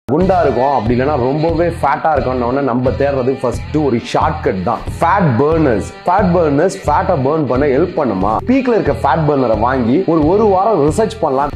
குண்டா இருக்கும் அப்படி இல்லைன்னா ரொம்பவே ஃபேட்டா இருக்கும்னு நம்ம தேடுறது ஃபர்ஸ்ட் ஒரு ஷார்ட் கட் தான் ஃபேட் பர்னர்ஸ் ஃபேட் பர்னர்ஸ் ஃபேட்டை பர்ன் பண்ண ஹெல்ப் பண்ணுமா பீக்ல இருக்க ஃபேட் பர்னரை வாங்கி ஒரு ஒரு வாரம் ரிசர்ச் பண்ணலாம்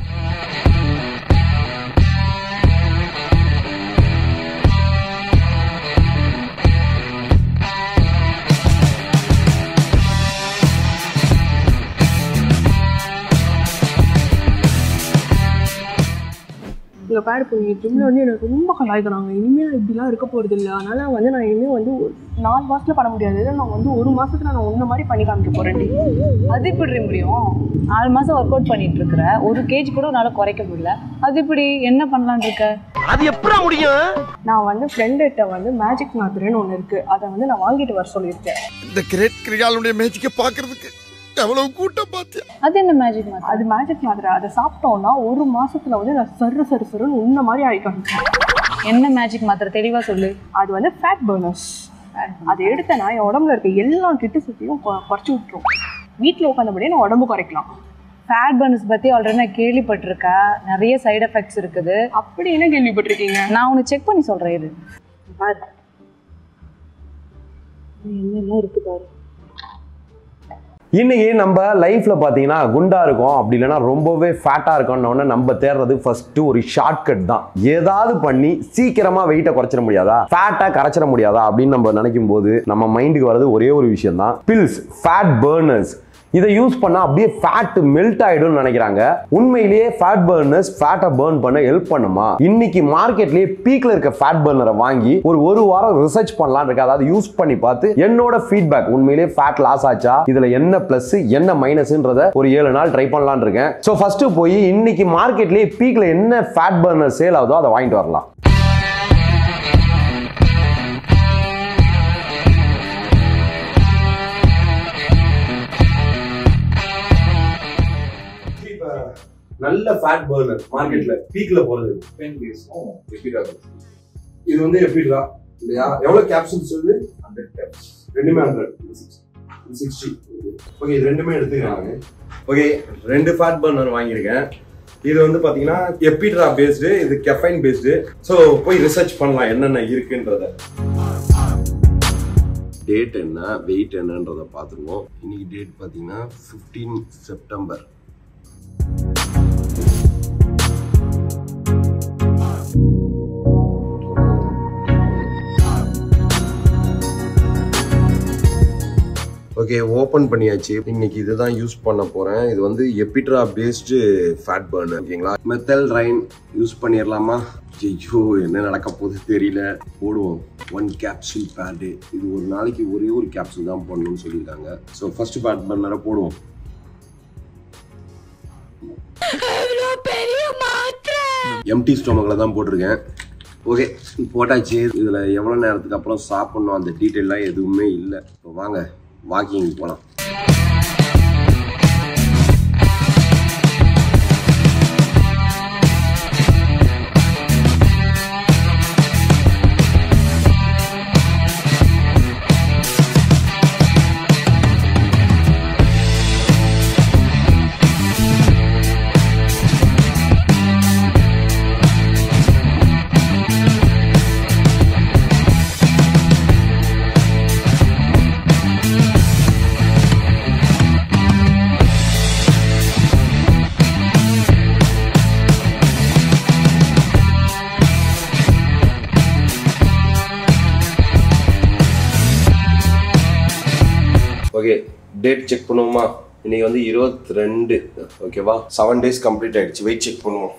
இங்கே பாரு இப்போ என் ஜிம்மில் வந்து எனக்கு ரொம்ப கலாய்க்கிறாங்க இனிமேல் இப்படிலாம் இருக்க போகிறது இல்லை அதனால் வந்து நான் இனிமேல் வந்து ஒரு நாலு மாதத்தில் பண்ண முடியாது இதை நான் வந்து ஒரு மாதத்தில் நான் ஒன்று மாதிரி பண்ணி காமிக்க போகிறேன் அது எப்படி முடியும் நாலு மாசம் ஒர்க் அவுட் பண்ணிட்டு இருக்கிற ஒரு கேஜ் கூட உன்னால குறைக்க முடியல அது இப்படி என்ன பண்ணலாம்னு இருக்க அது எப்படா முடியும் நான் வந்து ஃப்ரெண்டுகிட்ட வந்து மேஜிக் மாத்திரைன்னு ஒன்று இருக்குது அதை வந்து நான் வாங்கிட்டு வர சொல்லியிருக்கேன் இந்த கிரேட் கிரிகாலுடைய மேஜிக்கை பாக்குறதுக்கு எவ்வளவு கூட்டம் பாத்தியா அது என்ன மேஜிக் மாத்திரை அது மேஜிக் மாத்திரை அதை சாப்பிட்டோன்னா ஒரு மாசத்துல வந்து நான் சரு சரு சருன்னு உன்ன மாதிரி ஆகி காமிச்சேன் என்ன மேஜிக் மாத்திரை தெளிவா சொல்லு அது வந்து ஃபேட் பர்னர்ஸ் அதை எடுத்தேன்னா என் உடம்புல இருக்க எல்லா கிட்ட சுற்றியும் குறைச்சி விட்டுரும் வீட்டில் உட்காந்தபடியே நான் உடம்பு குறைக்கலாம் ஃபேட் பர்னஸ் பத்தி ஆல்ரெடி நான் கேள்விப்பட்டிருக்கேன் நிறைய சைடு எஃபெக்ட்ஸ் இருக்குது அப்படி என்ன கேள்விப்பட்டிருக்கீங்க நான் உனக்கு செக் பண்ணி சொல்றேன் இது பாரு என்னென்ன இருக்கு பாரு இன்னைக்கு நம்ம லைஃப்ல பாத்தீங்கன்னா குண்டா இருக்கும் அப்படி இல்லைன்னா ரொம்பவே ஃபேட்டா இருக்கும்னு நம்ம தேடுறது ஃபர்ஸ்ட் ஒரு ஷார்ட் கட் தான் ஏதாவது பண்ணி சீக்கிரமா வெயிட்டை குறைச்சிட முடியாதா ஃபேட்டா கரைச்சிட முடியாதா அப்படின்னு நம்ம நினைக்கும் போது நம்ம மைண்டுக்கு வர்றது ஒரே ஒரு விஷயம் தான் பில்ஸ் ஃபேட் பர்னர்ஸ் இதை யூஸ் பண்ணா அப்படியே ஃபேட் மெல்ட் ஆயிடும்னு நினைக்கிறாங்க உண்மையிலேயே ஃபேட் பர்னர்ஸ் ஃபேட்டை பர்ன் பண்ண ஹெல்ப் பண்ணுமா இன்னைக்கு மார்க்கெட்லயே பீக்ல இருக்க ஃபேட் பர்னரை வாங்கி ஒரு ஒரு வாரம் ரிசர்ச் பண்ணலாம் இருக்கு அதாவது யூஸ் பண்ணி பார்த்து என்னோட ஃபீட்பேக் உண்மையிலேயே ஃபேட் லாஸ் ஆச்சா இதுல என்ன பிளஸ் என்ன மைனஸ்ன்றத ஒரு ஏழு நாள் ட்ரை பண்ணலாம்னு இருக்கேன் ஸோ ஃபர்ஸ்ட் போய் இன்னைக்கு மார்க்கெட்லயே பீக்ல என்ன ஃபேட் பர்னர் சேல் ஆகுதோ அதை வாங்கிட்டு வரலாம் நல்ல ஃபேட் பர்னர் மார்க்கெட்ல பீக்ல போறது டென் டேஸும் எப்பிடா இது வந்து எப்பிடா இல்லையா எவ்வளவு கேப்சூல்ஸ் வந்து ஹண்ட்ரட் கேப்ஸ் ரெண்டுமே ஹண்ட்ரட் சிக்ஸ்டி ஓகே இது ரெண்டுமே எடுத்துக்கிறாங்க ஓகே ரெண்டு ஃபேட் பர்னர் வாங்கியிருக்கேன் இது வந்து பாத்தீங்கன்னா எப்பிட்ரா பேஸ்டு இது கெஃபைன் பேஸ்டு ஸோ போய் ரிசர்ச் பண்ணலாம் என்னென்ன இருக்குன்றத டேட் என்ன வெயிட் என்னன்றதை பார்த்துருவோம் இன்னைக்கு டேட் பார்த்தீங்கன்னா ஃபிஃப்டீன் செப்டம்பர் ஓகே ஓப்பன் பண்ணியாச்சு இன்னைக்கு இதுதான் யூஸ் பண்ண போறேன் இது வந்து எபிட்ரா பேஸ்டு ஃபேட் பர்னர் ஓகேங்களா மெத்தல் ரைன் யூஸ் பண்ணிடலாமா ஐயோ என்ன நடக்க போகுது தெரியல போடுவோம் ஒன் கேப்சூல் பேடு இது ஒரு நாளைக்கு ஒரே ஒரு கேப்சூல் தான் போடணும்னு சொல்லியிருக்காங்க ஸோ ஃபர்ஸ்ட் ஃபேட் பர்னரை போடுவோம் எம்டி ஸ்டொமக்கில் தான் போட்டிருக்கேன் ஓகே போட்டாச்சு இதில் எவ்வளோ நேரத்துக்கு அப்புறம் சாப்பிட்ணும் அந்த டீட்டெயிலாம் எதுவுமே இல்லை இப்போ வாங்க வாக்கிங் போகலாம் ஓகே டேட் செக் பண்ணுவோமா இன்னைக்கு வந்து இருபத்தி ரெண்டு ஓகேவா செவன் டேஸ் கம்ப்ளீட் ஆயிடுச்சு வெயிட் செக் பண்ணுவோம்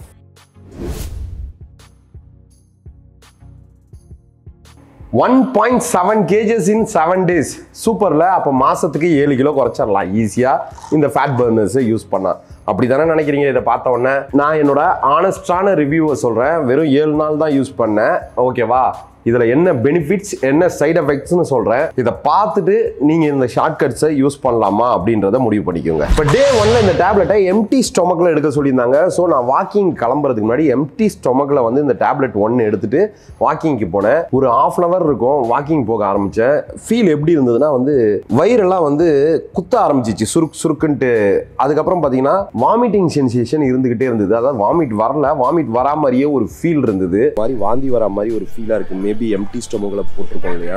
one point seven kgs in seven days சூப்பரில் அப்போ மாதத்துக்கு ஏழு கிலோ குறைச்சிடலாம் ஈஸியாக இந்த ஃபேட் பர்னர்ஸை யூஸ் பண்ணால் அப்படி தானே நினைக்கிறீங்க இதை பார்த்த உடனே நான் என்னோட ஆனஸ்டான ரிவ்யூவை சொல்கிறேன் வெறும் ஏழு நாள் தான் யூஸ் பண்ணேன் ஓகேவா இதில் என்ன பெனிஃபிட்ஸ் என்ன சைடு எஃபெக்ட்ஸ்னு சொல்கிறேன் இதை பார்த்துட்டு நீங்கள் இந்த ஷார்ட்கட்ஸை யூஸ் பண்ணலாமா அப்படின்றத முடிவு பண்ணிக்கோங்க இப்போ டே ஒன்ல இந்த டேப்லெட்டை எம்டி ஸ்டொமக்கில் எடுக்க சொல்லியிருந்தாங்க ஸோ நான் வாக்கிங் கிளம்புறதுக்கு முன்னாடி எம்டி ஸ்டொமக்கில் வந்து இந்த டேப்லெட் ஒன்று எடுத்துட்டு வாக்கிங்க்கு போனேன் ஒரு ஆஃப் அன் ஹவர் இருக்கும் வாக்கிங் போக ஆரம்பித்தேன் ஃபீல் எப்படி இருந்ததுன்னா வந்து வயிறெல்லாம் வந்து குத்த ஆரம்பிச்சிச்சு சுருக்கு சுருக்குன்ட்டு அதுக்கப்புறம் பார்த்தீங்கன்னா வாமிட்டிங் சென்சேஷன் இருந்துகிட்டே இருந்தது அதாவது வாமிட் வரல வாமிட் வரா மாதிரியே ஒரு ஃபீல் இருந்தது மாதிரி வாந்தி வரா மாதிரி ஒரு ஃபீலாக இருக்கு மேபி எம்டி ஸ்டொமக்கில் போட்டிருக்கோம் இல்லையா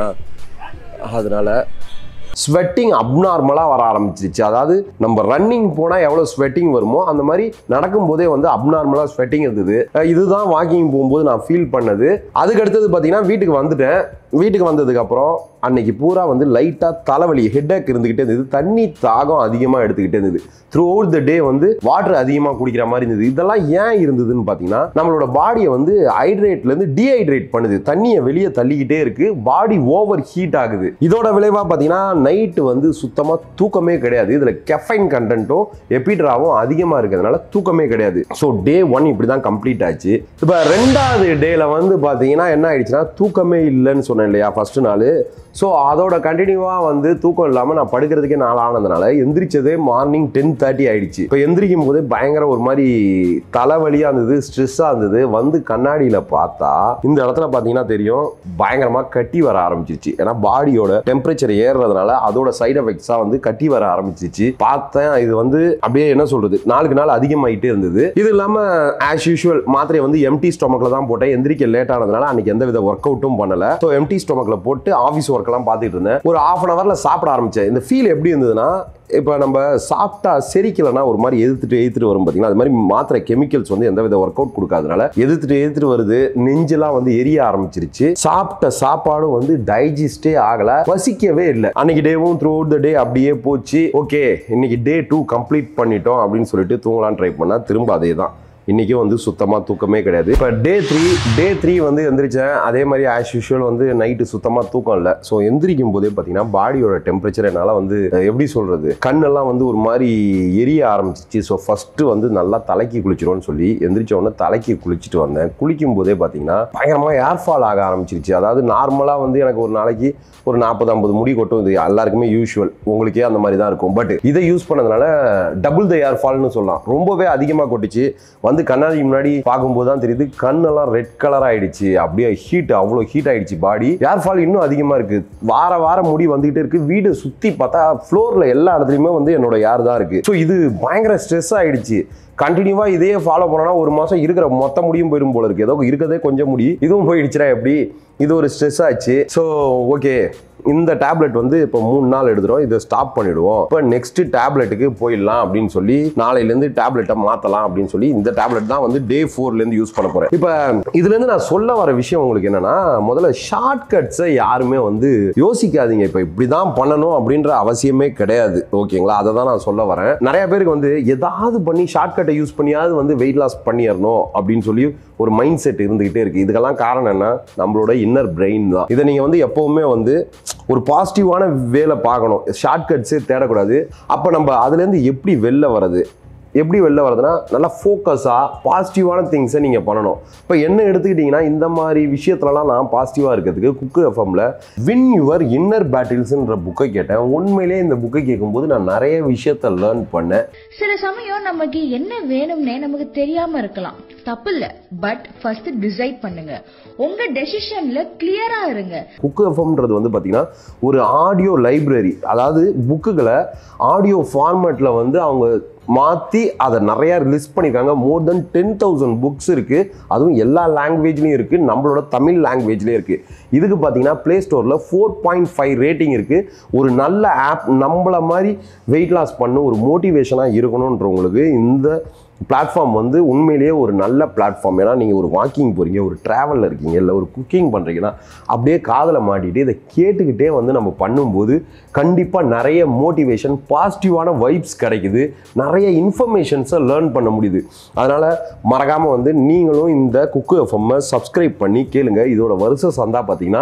அதனால ஸ்வெட்டிங் அப்நார்மலாக வர ஆரம்பிச்சிருச்சு அதாவது நம்ம ரன்னிங் போனால் எவ்வளோ ஸ்வெட்டிங் வருமோ அந்த மாதிரி நடக்கும்போதே வந்து அப்நார்மலாக ஸ்வெட்டிங் இருந்தது அஹ் இதுதான் வாக்கிங் போகும்போது நான் ஃபீல் பண்ணது அதுக்கு அடுத்தது பார்த்தீங்கன்னா வீட்டுக்கு வந்துட்டேன் வீட்டுக்கு வந்ததுக்கப்புறம் அன்னைக்கு பூரா வந்து லைட்டாக தலைவலி ஹெட்டேக் இருந்துக்கிட்டே இருந்தது தண்ணி தாகம் அதிகமாக எடுத்துக்கிட்டே இருந்தது த்ரூ அவுட் த டே வந்து வாட்டர் அதிகமாக குடிக்கிற மாதிரி இருந்தது இதெல்லாம் ஏன் இருந்ததுன்னு பார்த்தீங்கன்னா நம்மளோட பாடியை வந்து ஹைட்ரேட்லேருந்து டீஹைட்ரேட் பண்ணுது தண்ணியை வெளியே தள்ளிக்கிட்டே இருக்கு பாடி ஓவர் ஹீட் ஆகுது இதோட விளைவாக பார்த்தீங்கன்னா நைட்டு வந்து சுத்தமாக தூக்கமே கிடையாது இதில் கெஃபைன் கண்டென்ட்டும் எபிட்ராவும் அதிகமாக இருக்கிறதுனால தூக்கமே கிடையாது ஸோ டே ஒன் இப்படி தான் கம்ப்ளீட் ஆச்சு இப்போ ரெண்டாவது டேல வந்து பார்த்தீங்கன்னா என்ன ஆயிடுச்சுன்னா தூக்கமே இல்லைன்னு சொன்னேன் இல்லையா ஃபர்ஸ்ட் நாள் ஸோ அதோட கண்டினியூவாக வந்து தூக்கம் இல்லாமல் நான் படுக்கிறதுக்கே நாள் ஆனதுனால எந்திரிச்சதே மார்னிங் டென் தேர்ட்டி ஆயிடுச்சு இப்போ எந்திரிக்கும் போதே பயங்கர ஒரு மாதிரி தலைவலியாக இருந்தது ஸ்ட்ரெஸ்ஸாக இருந்தது வந்து கண்ணாடியில் பார்த்தா இந்த இடத்துல பார்த்தீங்கன்னா தெரியும் பயங்கரமாக கட்டி வர ஆரம்பிச்சிருச்சு ஏன்னா பாடியோட டெம்பரேச்சர் ஏறுறதுனால அதோட சைடு எஃபெக்ட்ஸாக வந்து கட்டி வர ஆரம்பிச்சிருச்சு பார்த்தேன் இது வந்து அப்படியே என்ன சொல்றது நாளுக்கு நாள் அதிகமாயிட்டே இருந்தது இது இல்லாமல் ஆஸ் யூஷுவல் மாத்திரையை வந்து எம்டி ஸ்டொமக்கில் தான் போட்டேன் எந்திரிக்க லேட் ஆனதுனால அன்னைக்கு எந்த வித ஒர்க் அவுட்டும் பண்ணல ஸோ எம்டி ஸ்டொமக்கில் போட்டு ஆஃபீஸ் ஒர்க்கெல்லாம் பார்த்துட்டு இருந்தேன் ஒரு ஆஃப் அன் ஹவரில் சாப்பிட ஆரம்பிச்சேன் இந்த ஃபீல் எப்படி இருந்ததுன்னா இப்போ நம்ம சாப்பிட்டா செரிக்கலைன்னா ஒரு மாதிரி எதிர்த்துட்டு எதிர்த்துட்டு வரும் பார்த்தீங்கன்னா அது மாதிரி மாத்திரை கெமிக்கல்ஸ் வந்து எந்த வித ஒர்க் அவுட் கொடுக்காதனால எதிர்த்துட்டு எதிர்த்துட்டு வருது நெஞ்செல்லாம் வந்து எரிய ஆரம்பிச்சிருச்சு சாப்பிட்ட சாப்பாடும் வந்து டைஜஸ்டே ஆகல பசிக்கவே இல்லை அன்னைக்கு டேவும் த்ரூ அவுட் த டே அப்படியே போச்சு ஓகே இன்னைக்கு டே டூ கம்ப்ளீட் பண்ணிட்டோம் அப்படின்னு சொல்லிட்டு தூங்கலாம்னு ட்ரை பண்ணா திரும்ப அதே தான் இன்றைக்கும் வந்து சுத்தமாக தூக்கமே கிடையாது இப்போ டே த்ரீ டே த்ரீ வந்து எந்திரிச்சேன் அதே மாதிரி ஆஸ் யூஷுவல் வந்து நைட்டு சுத்தமாக தூக்கம் இல்லை ஸோ எந்திரிக்கும் போதே பார்த்தீங்கன்னா பாடியோட டெம்பரேச்சர் என்னால் வந்து அஹ், எப்படி சொல்கிறது கண்ணெல்லாம் வந்து ஒரு மாதிரி எரிய ஆரம்பிச்சிச்சு ஸோ ஃபஸ்ட்டு வந்து நல்லா தலைக்கு குளிச்சிடும்னு சொல்லி எந்திரிச்ச உடனே தலைக்கு குளிச்சுட்டு வந்தேன் குளிக்கும் போதே பார்த்தீங்கன்னா பயங்கரமாக ஏர் ஃபால் ஆக ஆரம்பிச்சிருச்சு அதாவது நார்மலாக வந்து எனக்கு ஒரு நாளைக்கு ஒரு நாற்பது ஐம்பது முடி கொட்டும் இது எல்லாருக்குமே யூஷுவல் உங்களுக்கே அந்த மாதிரி தான் இருக்கும் பட் இதை யூஸ் பண்ணதுனால டபுள் த ஏர் ஃபால்னு சொல்லலாம் ரொம்பவே அதிகமாக கொட்டுச்சு வந்து கண்ணாடி முன்னாடி பார்க்கும்போது தான் தெரியுது கண்ணெல்லாம் ரெட் கலர் ஆயிடுச்சு அப்படியே ஹீட் அவ்வளோ ஹீட் ஆயிடுச்சு பாடி ஏர் ஃபால் இன்னும் அதிகமாக இருக்கு வார வாரம் முடி வந்துகிட்டே இருக்கு வீடு சுற்றி பார்த்தா ஃப்ளோரில் எல்லா இடத்துலையுமே வந்து என்னோட ஏர் தான் இருக்கு ஸோ இது பயங்கர ஸ்ட்ரெஸ் ஆயிடுச்சு கண்டினியூவாக இதே ஃபாலோ பண்ணோன்னா ஒரு மாதம் இருக்கிற மொத்த முடியும் போயிடும் போல இருக்கு ஏதோ இருக்கிறதே கொஞ்சம் முடி இதுவும் போயிடுச்சுனா எப்படி இது ஒரு ஸ்ட்ரெஸ் ஆச்சு ஸோ ஓகே இந்த டேப்லெட் வந்து இப்போ மூணு நாள் எடுத்துரும் இதை ஸ்டாப் பண்ணிடுவோம் இப்போ நெக்ஸ்ட் டேப்லெட்டுக்கு போயிடலாம் அப்படின்னு சொல்லி நாளையிலேருந்து டேப்லெட்டை மாற்றலாம் அப்படின்னு சொல்லி இந்த டேப்லெட் தான் வந்து டே ஃபோர்லேருந்து யூஸ் பண்ண போகிறேன் இப்போ இதுலேருந்து நான் சொல்ல வர விஷயம் உங்களுக்கு என்னன்னா முதல்ல ஷார்ட் கட்ஸை யாருமே வந்து யோசிக்காதீங்க இப்போ இப்படி தான் பண்ணணும் அப்படின்ற அவசியமே கிடையாது ஓகேங்களா அதை தான் நான் சொல்ல வரேன் நிறைய பேருக்கு வந்து ஏதாவது பண்ணி ஷார்ட் கட்டை யூஸ் பண்ணியாவது வந்து வெயிட் லாஸ் பண்ணிடணும் அப்படின்னு சொல்லி ஒரு மைண்ட் செட் இருந்துகிட்டே இருக்கு இதுக்கெல்லாம் காரணம் என்ன நம்மளோட இன்னர் பிரெயின் தான் இதை நீங்கள் வந்து எப்பவுமே வந்து ஒரு பாசிட்டிவான வேலை பார்க்கணும் ஷார்ட் கட்ஸே தேடக்கூடாது அப்போ நம்ம அதுலேருந்து எப்படி வெளில வர்றது எப்படி வெளில வரதுன்னா நல்லா ஃபோக்கஸாக பாசிட்டிவான திங்ஸை நீங்கள் பண்ணணும் இப்போ என்ன எடுத்துக்கிட்டிங்கன்னா இந்த மாதிரி விஷயத்துலலாம் நான் பாசிட்டிவாக இருக்கிறதுக்கு குக்கு எஃப்எம்ல வின் யுவர் இன்னர் பேட்டில்ஸ்ன்ற புக்கை கேட்டேன் உண்மையிலேயே இந்த புக்கை கேட்கும்போது நான் நிறைய விஷயத்த லேர்ன் பண்ணேன் சில சமயம் நமக்கு என்ன வேணும்னே நமக்கு தெரியாம இருக்கலாம் தப்பு இல்ல பட் ஃபர்ஸ்ட் டிசைட் பண்ணுங்க உங்க டெசிஷன்ல கிளியரா இருங்க குக்கு எஃப்எம்ன்றது வந்து பார்த்தீங்கன்னா ஒரு ஆடியோ லைப்ரரி அதாவது புக்குகளை ஆடியோ ஃபார்மேட்டில் வந்து அவங்க மாற்றி அதை நிறையா ரிலீஸ் பண்ணியிருக்காங்க more than ten thousand books இருக்குது அதுவும் எல்லா லாங்குவேஜ்லேயும் இருக்குது நம்மளோட தமிழ் லாங்குவேஜ்லேயும் இருக்குது இதுக்கு பார்த்தீங்கன்னா ப்ளே ஸ்டோரில் ஃபோர் பாயிண்ட் ஃபைவ் ரேட்டிங் இருக்குது ஒரு நல்ல ஆப் நம்மள மாதிரி வெயிட் லாஸ் பண்ண ஒரு மோட்டிவேஷனாக இருக்கணுன்றவங்களுக்கு இந்த பிளாட்ஃபார்ம் வந்து உண்மையிலேயே ஒரு நல்ல பிளாட்ஃபார்ம் ஏன்னா நீங்கள் ஒரு வாக்கிங் போகிறீங்க ஒரு ட்ராவலில் இருக்கீங்க இல்லை ஒரு குக்கிங் பண்ணுறீங்கன்னா அப்படியே காதில் மாட்டிட்டு இதை கேட்டுக்கிட்டே வந்து நம்ம பண்ணும்போது கண்டிப்பாக நிறைய மோட்டிவேஷன் பாசிட்டிவான வைப்ஸ் கிடைக்குது நிறைய இன்ஃபர்மேஷன்ஸை லேர்ன் பண்ண முடியுது அதனால் மறக்காமல் வந்து நீங்களும் இந்த குக்கு எஃப்எம்மை சப்ஸ்கிரைப் பண்ணி கேளுங்க இதோட வருஷ சந்தா பார்த்தீங்கன்னா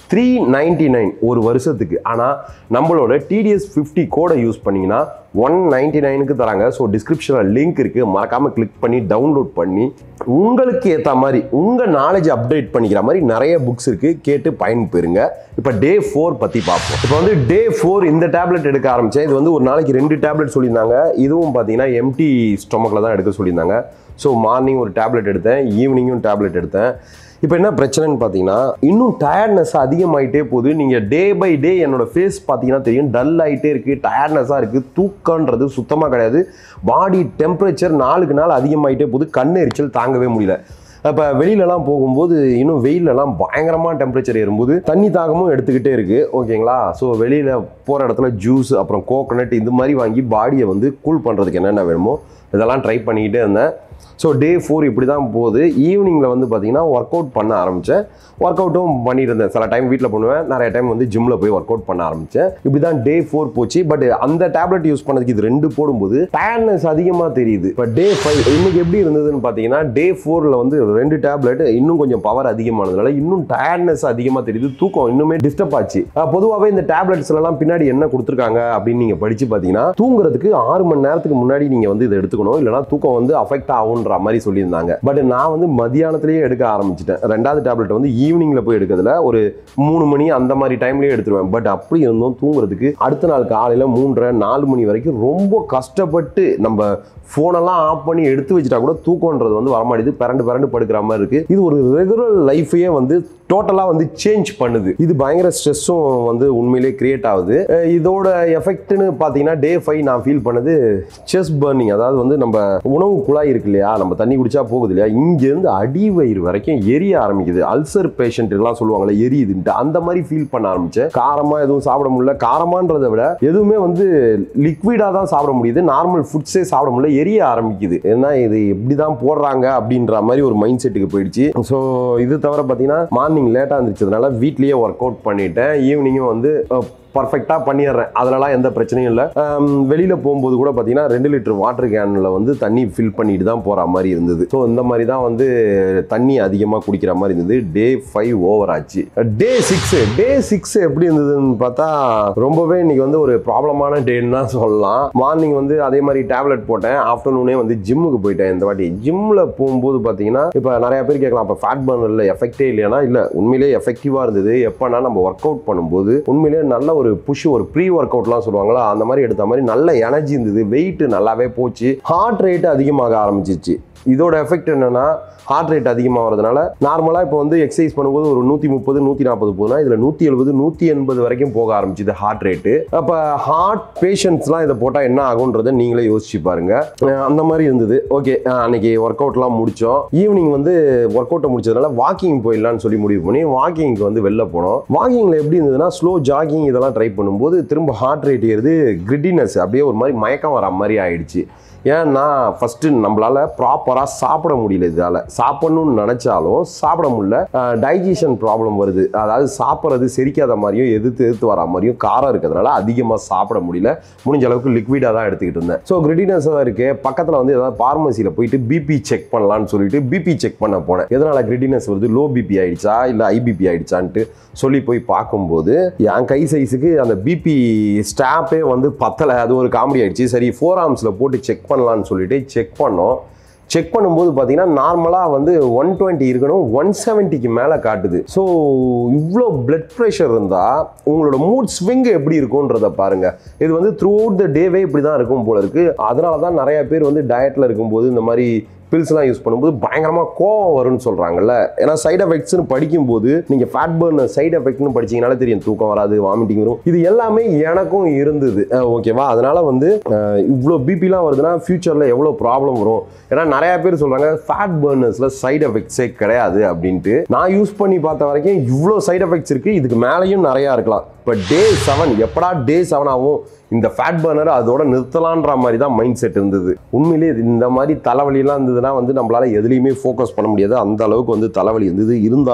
த்ரீ நைன்டி நைன் ஒரு வருஷத்துக்கு ஆனால் நம்மளோட டிடிஎஸ் ஃபிஃப்டி கோடை யூஸ் பண்ணிங்கன்னா ஒன் நைன்டி நைனுக்கு தராங்க ஸோ டிஸ்கிரிப்ஷனில் லிங்க் இருக்குது மறக்காமல் கிளிக் பண்ணி டவுன்லோட் பண்ணி உங்களுக்கு ஏற்ற மாதிரி உங்கள் நாலேஜ் அப்டேட் பண்ணிக்கிற மாதிரி நிறைய புக்ஸ் இருக்குது கேட்டு பயன் பெறுங்க இப்போ டே ஃபோர் பற்றி பார்ப்போம் இப்போ வந்து டே ஃபோர் இந்த டேப்லெட் எடுக்க ஆரம்பித்தேன் இது வந்து ஒரு நாளைக்கு ரெண்டு டேப்லெட் சொல்லியிருந்தாங்க இதுவும் பார்த்தீங்கன்னா எம்டி ஸ்டொமக்கில் தான் எடுக்க சொல்லியிருந்தாங்க ஸோ மார்னிங் ஒரு டேப்லெட் எடுத்தேன் ஈவினிங்கும் டேப்லெட் எடுத்தேன் இப்போ என்ன பிரச்சனைன்னு பார்த்தீங்கன்னா இன்னும் டயர்ட்னஸ் அதிகமாயிட்டே போகுது நீங்கள் டே பை டே என்னோட ஃபேஸ் பார்த்தீங்கன்னா தெரியும் டல் ஆகிட்டே இருக்குது டயர்ட்னஸாக இருக்குது தூக்கன்றது சுத்தமாக கிடையாது பாடி டெம்பரேச்சர் நாளுக்கு நாள் அதிகமாயிட்டே போகுது கண் எரிச்சல் தாங்கவே முடியல இப்போ வெளியிலலாம் போகும்போது இன்னும் வெயிலெல்லாம் பயங்கரமாக டெம்பரேச்சர் ஏறும்போது தண்ணி தாகமும் எடுத்துக்கிட்டே இருக்குது ஓகேங்களா ஸோ வெளியில் போகிற இடத்துல ஜூஸ் அப்புறம் கோகோனட் இந்த மாதிரி வாங்கி பாடியை வந்து கூல் பண்ணுறதுக்கு என்னென்ன வேணுமோ இதெல்லாம் ட்ரை பண்ணிக்கிட்டே இருந்தேன் ஸோ டே ஃபோர் இப்படி தான் போகுது ஈவினிங்கில் வந்து பார்த்தீங்கன்னா ஒர்க் அவுட் பண்ண ஆரம்பித்தேன் ஒர்க் அவுட்டும் பண்ணிட்டு இருந்தேன் சில டைம் வீட்டில் பண்ணுவேன் நிறைய டைம் வந்து ஜிம்மில் போய் ஒர்க் அவுட் பண்ண ஆரம்பித்தேன் இப்படி தான் டே ஃபோர் போச்சு பட் அந்த டேப்லெட் யூஸ் பண்ணதுக்கு இது ரெண்டு போடும்போது டயர்ட்னஸ் அதிகமாக தெரியுது இப்போ டே ஃபைவ் இன்னைக்கு எப்படி இருந்ததுன்னு பார்த்தீங்கன்னா டே ஃபோரில் வந்து ரெண்டு டேப்லெட் இன்னும் கொஞ்சம் பவர் அதிகமானதுனால இன்னும் டயர்ட்னஸ் அதிகமாக தெரியுது தூக்கம் இன்னுமே டிஸ்டர்ப் ஆச்சு பொதுவாகவே இந்த டேப்லெட்ஸ்லாம் பின்னாடி என்ன கொடுத்துருக்காங்க அப்படின்னு நீங்கள் படித்து பார்த்தீங்கன்னா தூங்குறதுக்கு ஆறு மணி நேரத்துக்கு முன்னாடி நீங்கள் வந்து இதை எடுத்துக்கணும் இல்லைனா தூக்கம் வந்து அஃபெக்ட் ஆகுன்ற மாதிரி சொல்லியிருந்தாங்க பட் நான் வந்து மதியானத்திலேயே எடுக்க ஆரம்பிச்சிட்டேன் ரெண்டாவது டேப்லெட் வந்து ஈவினிங்கில் போய் எடுக்கிறதுல ஒரு மூணு மணி அந்த மாதிரி டைம்லேயே எடுத்துருவேன் பட் அப்படி இருந்தும் தூங்குறதுக்கு அடுத்த நாள் காலையில் மூன்றரை நாலு மணி வரைக்கும் ரொம்ப கஷ்டப்பட்டு நம்ம ஃபோனெல்லாம் ஆஃப் பண்ணி எடுத்து வச்சுட்டா கூட தூக்கம்ன்றது வந்து வரமாட்டேது பிறண்டு பிறண்டு படுக்கிற மாதிரி இருக்கு இது ஒரு ரெகுலர் லைஃபையே வந்து டோட்டலாக வந்து சேஞ்ச் பண்ணுது இது பயங்கர ஸ்ட்ரெஸ்ஸும் வந்து உண்மையிலே கிரியேட் ஆகுது அஹ் இதோட எஃபெக்ட்னு பார்த்தீங்கன்னா டே ஃபைவ் நான் ஃபீல் பண்ணது செஸ்ட் பர்னிங் அதாவது வந்து நம்ம உணவு குழாய் இருக்கு இல்லையா நம்ம தண்ணி குடிச்சா போகுது இல்லையா இங்கேருந்து அடி வயிறு வரைக்கும் எரிய ஆரம்பிக்குது அல்சர் பேஷண்ட்டுலாம் சொல்லுவாங்கல்ல எரியுதுன்ட்டு அந்த மாதிரி ஃபீல் பண்ண ஆரம்பிச்சேன் காரமாக எதுவும் சாப்பிட முடியல காரமான்றதை விட எதுவுமே வந்து லிக்விடாக தான் சாப்பிட முடியுது நார்மல் ஃபுட்ஸே சாப்பிட முடியல எரிய ஆரம்பிக்குது ஏன்னா இது எப்படி தான் போடுறாங்க அப்படின்ற மாதிரி ஒரு மைண்ட் செட்டுக்கு போயிடுச்சு ஸோ இது தவிர பார்த்தீங்கன்னா மார்னிங் லேட்டாக இருந்துச்சதுனால வீட்லேயே ஒர்க் அவுட் பண்ணிட்டேன் ஈவினிங்கும் வந்து பர்ஃபெக்டாக பண்ணிடுறேன் அதெல்லாம் எந்த பிரச்சனையும் இல்லை வெளியில் போகும்போது கூட பார்த்தீங்கன்னா ரெண்டு லிட்டர் வாட்டர் கேனில் வந்து தண்ணி ஃபில் பண்ணிட்டு தான் போகிற மாதிரி இருந்தது ஸோ இந்த மாதிரி தான் வந்து தண்ணி அதிகமாக குடிக்கிற மாதிரி இருந்தது டே ஃபைவ் ஓவர் ஆச்சு டே சிக்ஸ் டே சிக்ஸ் எப்படி இருந்ததுன்னு பார்த்தா ரொம்பவே இன்னைக்கு வந்து ஒரு ப்ராப்ளமான டேன்னு தான் சொல்லலாம் மார்னிங் வந்து அதே மாதிரி டேப்லெட் போட்டேன் ஆஃப்டர்நூனே வந்து ஜிம்முக்கு போயிட்டேன் இந்த வாட்டி ஜிம்மில் போகும்போது பார்த்தீங்கன்னா இப்போ நிறைய பேர் கேட்கலாம் அப்போ ஃபேட் பர்னரில் எஃபெக்டே இல்லையானா இல்லை உண்மையிலேயே எஃபெக்டிவாக இருந்தது எப்போனா நம்ம ஒர்க் அவுட் பண்ணும்போது உண்மையிலேயே நல்ல ஒரு புஷ் ஒரு ப்ரீ ஒர்க் அவுட்லாம் சொல்லுவாங்களா அந்த மாதிரி எடுத்த மாதிரி நல்ல எனர்ஜி இருந்தது வெயிட் நல்லாவே போச்சு ஹார்ட் ரேட் அதிகமாக ஆரம்பிச்சிச்சு இதோட எஃபெக்ட் என்னன்னா ஹார்ட் ரேட் அதிகமாகிறதுனால நார்மலாக இப்போ வந்து எக்ஸசைஸ் பண்ணும்போது ஒரு நூற்றி முப்பது நூற்றி நாற்பது போகுதுன்னா இதில் நூற்றி எழுபது நூற்றி எண்பது வரைக்கும் போக ஆரம்பிச்சுது ஹார்ட் ரேட்டு அப்போ ஹார்ட் பேஷண்ட்ஸ்லாம் இதை போட்டால் என்ன ஆகுன்றதை நீங்களே யோசிச்சு பாருங்க அஹ் அந்த மாதிரி இருந்தது ஓகே அன்னைக்கு ஒர்க் அவுட்லாம் முடித்தோம் ஈவினிங் வந்து ஒர்க் அவுட்டை முடிச்சதுனால வாக்கிங் போயிடலான்னு சொல்லி முடிவு பண்ணி வாக்கிங்க்கு வந்து வெளில போனோம் வாக்கிங்கில் எப்படி இருந்ததுன்னா ஸ்லோ ஜாகிங் இதெல்லாம் ட்ரை பண்ணும்போது திரும்ப ஹார்ட் ரேட் ஏறுது கிரிட்டினஸ் அப்படியே ஒரு மாதிரி மயக்கம் வர மாதிரி ஆயிடுச்சு ஏன்னா ஃபஸ்ட்டு நம்மளால ப்ராப்பராக சாப்பிட முடியல இதால் சாப்பிடணும்னு நினச்சாலும் சாப்பிட முடியல டைஜஷன் ப்ராப்ளம் வருது அதாவது சாப்பிட்றது செரிக்காத மாதிரியும் எதிர்த்து எதிர்த்து வர மாதிரியும் காரம் இருக்கிறதுனால அதிகமாக சாப்பிட முடியல முடிஞ்ச அளவுக்கு லிக்விடாக தான் எடுத்துக்கிட்டு இருந்தேன் ஸோ கிரிட்டினஸ் தான் இருக்கு பக்கத்தில் வந்து ஏதாவது ஃபார்மசியில் போயிட்டு பிபி செக் பண்ணலான்னு சொல்லிட்டு பிபி செக் பண்ண போனேன் எதனால் கிரிட்டினஸ் வருது லோ பிபி ஆயிடுச்சா இல்லை ஐபிபி ஆயிடுச்சான்ட்டு சொல்லி போய் பார்க்கும்போது என் கை சைஸுக்கு அந்த பிபி ஸ்டாப்பே வந்து பத்தலை அது ஒரு காமெடி ஆயிடுச்சு சரி ஃபோர் ஆர்ம்ஸில் போட்டு செக் பண்ணலான்னு சொல்லிட்டு செக் பண்ணோம் செக் பண்ணும்போது பார்த்தீங்கன்னா நார்மலாக வந்து ஒன் டுவெண்ட்டி இருக்கணும் ஒன் செவன்ட்டிக்கு மேலே காட்டுது ஸோ இவ்வளோ பிளட் ப்ரெஷர் இருந்தால் உங்களோட மூட் ஸ்விங் எப்படி இருக்கும்ன்றத பாருங்க இது வந்து த்ரூ அவுட் த டேவே இப்படி தான் இருக்கும் போல இருக்கு அதனால தான் நிறைய பேர் வந்து டயட்டில் இருக்கும்போது இந்த மாதிரி பில்ஸ்லாம் யூஸ் பண்ணும்போது பயங்கரமாக கோவம் வரும்னு சொல்கிறாங்கல்ல ஏன்னா சைடு எஃபெக்ட்ஸ்னு படிக்கும்போது நீங்கள் ஃபேட் பர்ன் சைடு எஃபெக்ட்னு படிச்சீங்கனாலே தெரியும் தூக்கம் வராது வாமிட்டிங் வரும் இது எல்லாமே எனக்கும் இருந்தது அஹ் ஓகேவா அதனால வந்து அஹ் இவ்வளோ பிபிலாம் வருதுன்னா ஃபியூச்சரில் எவ்வளோ ப்ராப்ளம் வரும் ஏன்னா நிறைய பேர் சொல்கிறாங்க ஃபேட் பர்னர்ஸில் சைடு எஃபெக்ட்ஸே கிடையாது அப்படின்ட்டு நான் யூஸ் பண்ணி பார்த்த வரைக்கும் இவ்வளோ சைடு எஃபெக்ட்ஸ் இருக்குது இதுக்கு மேலேயும் நிறையா இருக்கலாம் இப்போ டே செவன் எப்படா டே செவன் ஆகும் இந்த ஃபேட் பர்னர் அதோட நிறுத்தலான்ற மாதிரி தான் மைண்ட் செட் இருந்தது உண்மையிலேயே இது இந்த மாதிரி தலைவலிலாம் இருந்ததுன்னா வந்து நம்மளால எதுலேயுமே ஃபோக்கஸ் பண்ண முடியாது அந்த அளவுக்கு வந்து தலைவலி இருந்தது இருந்தாலும்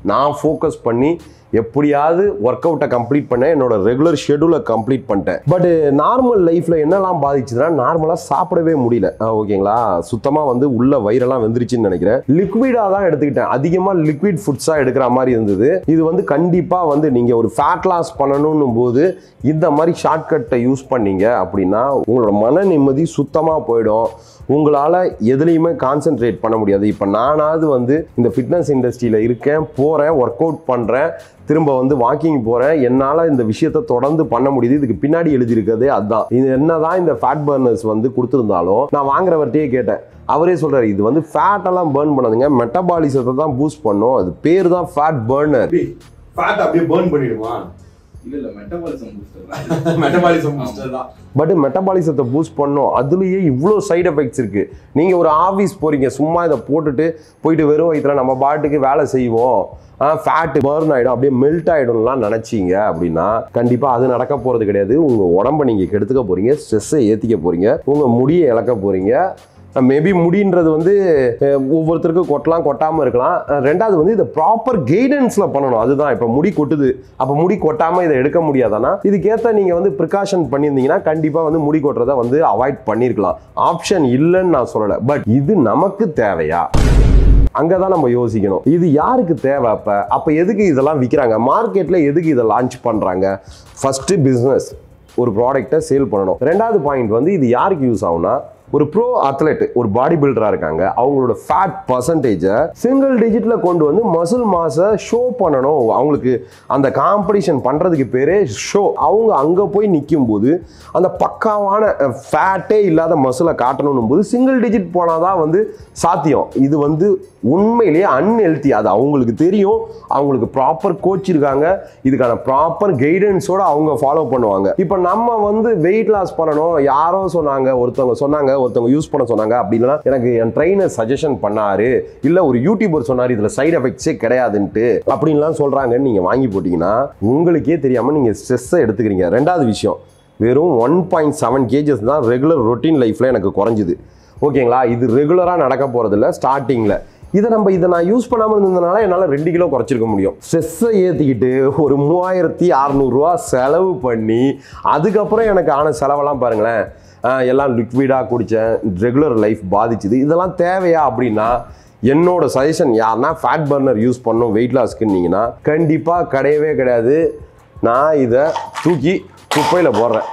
நான் ஃபோக்கஸ் பண்ணி எப்படியாவது ஒர்க் அவுட்டை கம்ப்ளீட் பண்ணேன் என்னோட ரெகுலர் ஷெடியூலை கம்ப்ளீட் பண்ணிட்டேன் பட் நார்மல் லைஃப்பில் என்னெல்லாம் பாதிச்சுதுன்னா நார்மலாக சாப்பிடவே முடியல அஹ் ஓகேங்களா சுத்தமாக வந்து உள்ள வயிறெல்லாம் வெந்துருச்சுன்னு நினைக்கிறேன் லிக்விடாக தான் எடுத்துக்கிட்டேன் அதிகமாக லிக்விட் ஃபுட்ஸாக எடுக்கிற மாதிரி இருந்தது இது வந்து கண்டிப்பாக வந்து நீங்கள் ஒரு ஃபேட் லாஸ் பண்ணணும் போது இந்த மாதிரி ஷார்ட்கட்டை யூஸ் பண்ணீங்க அப்படின்னா உங்களோட மன நிம்மதி சுத்தமாக போயிடும் உங்களால் எதுலேயுமே கான்சென்ட்ரேட் பண்ண முடியாது இப்போ நானாவது வந்து இந்த ஃபிட்னஸ் இண்டஸ்ட்ரியில் இருக்கேன் போகிறேன் ஒர்க் அவுட் பண்ணுறேன் திரும்ப வந்து வாக்கிங் போகிறேன் என்னால் இந்த விஷயத்தை தொடர்ந்து பண்ண முடியுது இதுக்கு பின்னாடி எழுதியிருக்கிறதே அதுதான் இது என்னதான் இந்த ஃபேட் பர்னர்ஸ் வந்து கொடுத்துருந்தாலும் நான் வாங்குறவர்கிட்டயே கேட்டேன் அவரே சொல்றாரு இது வந்து ஃபேட் எல்லாம் பேர்ன் பண்ணாதுங்க மெட்டபாலிசத்தை தான் பூஸ்ட் பண்ணும் அது பேர் தான் ஃபேட் பர்னர் ஃபேட் அப்படியே பேர்ன் பண்ணிடுமா இல்ல இல்ல மெட்டபாலிசம் பூஸ்டர் மெட்டபாலிசம் தான் பட் மெட்டபாலிசத்தை பூஸ்ட் பண்ணும் அதுலேயே இவ்வளோ சைடு எஃபெக்ட்ஸ் இருக்குது நீங்கள் ஒரு ஆஃபீஸ் போகிறீங்க சும்மா இதை போட்டுட்டு போயிட்டு வெறும் வயிற்றுல நம்ம பாட்டுக்கு வேலை செய்வோம் ஃபேட்டு பர்ன் ஆகிடும் அப்படியே மெல்ட் ஆகிடும்லாம் நினச்சிங்க அப்படின்னா கண்டிப்பாக அது நடக்க போகிறது கிடையாது உங்கள் உடம்ப நீங்கள் கெடுத்துக்க போகிறீங்க ஸ்ட்ரெஸ்ஸை ஏற்றிக்க போகிறீங்க உங்கள் முடியை இழக்க போகிறீங்க மேபி முடின்றது வந்து அஹ், ஒவ்வொருத்தருக்கும் கொட்டலாம் கொட்டாமல் இருக்கலாம் அஹ், ரெண்டாவது வந்து இதை ப்ராப்பர் கைடன்ஸில் பண்ணணும் அதுதான் இப்போ முடி கொட்டுது அப்போ முடி கொட்டாமல் இதை எடுக்க முடியாதானா இதுக்கேற்ற நீங்கள் வந்து ப்ரிகாஷன் பண்ணியிருந்தீங்கன்னா கண்டிப்பாக வந்து முடி கொட்டுறதை வந்து அவாய்ட் பண்ணியிருக்கலாம் ஆப்ஷன் இல்லைன்னு நான் சொல்லலை பட் இது நமக்கு தேவையா அங்கே தான் நம்ம யோசிக்கணும் இது யாருக்கு தேவை அப்போ அப்போ எதுக்கு இதெல்லாம் விற்கிறாங்க மார்க்கெட்டில் எதுக்கு இதை லான்ச் பண்ணுறாங்க ஃபஸ்ட்டு பிஸ்னஸ் ஒரு ப்ராடக்ட்டை சேல் பண்ணணும் ரெண்டாவது பாயிண்ட் வந்து இது யாருக்கு யூஸ் ஆகும்னா ஒரு ப்ரோ அத்லெட் ஒரு பாடி பில்டராக இருக்காங்க அவங்களோட ஃபேட் பர்சன்டேஜை சிங்கிள் டிஜிட்டில் கொண்டு வந்து மசில் மாஸை ஷோ பண்ணணும் அவங்களுக்கு அந்த காம்படிஷன் பண்ணுறதுக்கு பேரே ஷோ அவங்க அங்கே போய் நிற்கும் போது அந்த பக்காவான ஃபேட்டே இல்லாத மசிலை காட்டணும் போது சிங்கிள் டிஜிட் போனால் தான் வந்து சாத்தியம் இது வந்து உண்மையிலேயே அன்ஹெல்த்தி அது அவங்களுக்கு தெரியும் அவங்களுக்கு ப்ராப்பர் கோச் இருக்காங்க இதுக்கான ப்ராப்பர் கைடன்ஸோட அவங்க ஃபாலோ பண்ணுவாங்க இப்போ நம்ம வந்து வெயிட் லாஸ் பண்ணணும் யாரோ சொன்னாங்க ஒருத்தவங்க சொன்னாங்க ஒருத்தவங்க யூஸ் பண்ண சொன்னாங்க அப்படி இல்லைன்னா எனக்கு என் ட்ரெயினர் சஜஷன் பண்ணாரு இல்லை ஒரு யூடியூபர் சொன்னார் இதில் சைடு எஃபெக்ட்ஸே கிடையாதுன்ட்டு அப்படின்லாம் சொல்கிறாங்கன்னு நீங்கள் வாங்கி போட்டிங்கன்னா உங்களுக்கே தெரியாமல் நீங்கள் ஸ்ட்ரெஸ்ஸை எடுத்துக்கிறீங்க ரெண்டாவது விஷயம் வெறும் ஒன் பாயிண்ட் செவன் கேஜஸ் தான் ரெகுலர் ரொட்டீன் லைஃப்பில் எனக்கு குறைஞ்சிது ஓகேங்களா இது ரெகுலராக நடக்க போகிறதில்ல ஸ்டார்டிங்கில் இதை நம்ம இதை நான் யூஸ் பண்ணாமல் இருந்ததுனால என்னால் ரெண்டு கிலோ குறைச்சிருக்க முடியும் ஸ்ட்ரெஸ்ஸை ஏற்றிக்கிட்டு ஒரு மூவாயிரத்தி அறநூறுவா செலவு பண்ணி அதுக்கப்புறம் எனக்கு ஆன செலவெல்லாம் பாருங்களேன் ஆஹ் எல்லாம் லிக்விடாக குடித்தேன் ரெகுலர் லைஃப் பாதிச்சுது இதெல்லாம் தேவையா அப்படின்னா என்னோட சஜஷன் யாருன்னா ஃபேட் பர்னர் யூஸ் பண்ணும் வெயிட் லாஸ்க்குன்னீங்கன்னா கண்டிப்பாக கிடையவே கிடையாது நான் இதை தூக்கி குப்பையில் போடுறேன்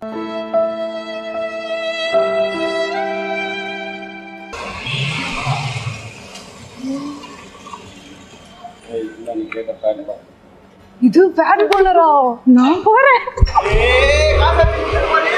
நீ கேட்ட ஃபேட் தான் இது ஃபேட் போனரா நான் போறேன் ஏய், காசை